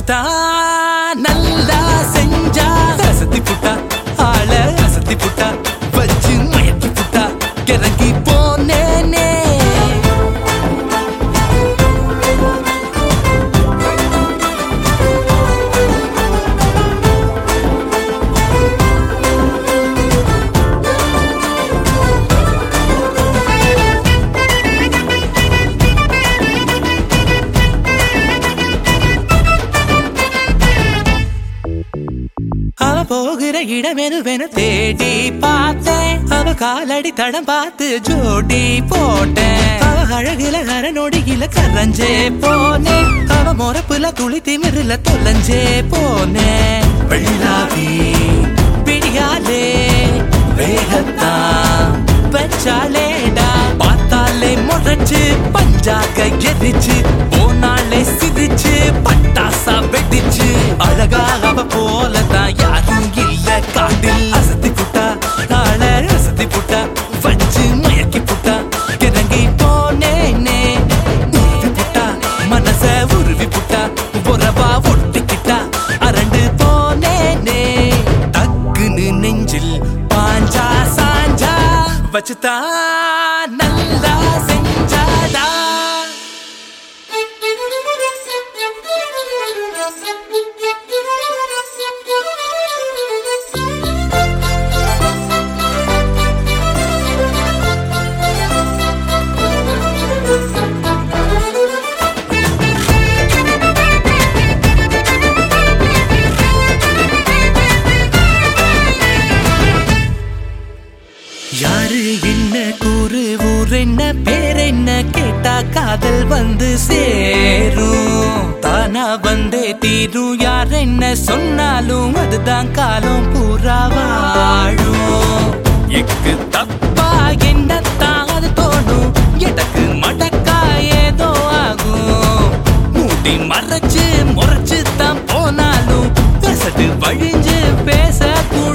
வச்சுதா நல்லா செஞ்சா அசத்தி புட்டா ஆள அசத்தி புட்டா வச்சு மயக்கி புட்டா கிறங்கி போனேனே அவ போகிற இடமெனுவென தேடி பார்த்தேன் அவ காலடி தடம் பார்த்து ஜோடி போட்டேன் அவ அழகுல அரணொடியில கரைஞ்சே போனேன் அவ முறப்புல துளி திமிருல தொலைஞ்சே போனேன் வெள்ளாவி பிடியாலே வேகத்தான் வச்சாலேடா பார்த்தாலே முறைச்சு பஞ்சாக எரிச்சு போனாலே சிரிச்சு பட்டாசா வெடிச்சு அழகா அவ போலதான் யாரும் இல்ல காட்டில் அசத்தி புட்டா நாள அசத்தி புட்டா வச்சு மயக்கி புட்டா கிறங்கி போனேனே உருவி புட்டா மனச உருவி புட்டா உறவா ஒட்டிக்கிட்டா அரண்டு போனேனே டக்குன்னு நெஞ்சில் பாஞ்சா சாஞ்சா வச்சுதா நல்லா செஞ்சாடா யாரு என்ன கூறு ஊர் என்ன பேர் என்ன கேட்டா காதல் வந்து சேரும் தானா வந்தே தீரும் யார் என்ன சொன்னாலும் அதுதான் காலம் பூரா வாழும் எக்கு தப்பா என்னத்தான் அது தோணும் எனக்கு மடக்கா ஏதோ ஆகும் மூடி மறைச்சு முறைச்சு தான் போனாலும் பேசட்டு வழிஞ்சு பேச கூட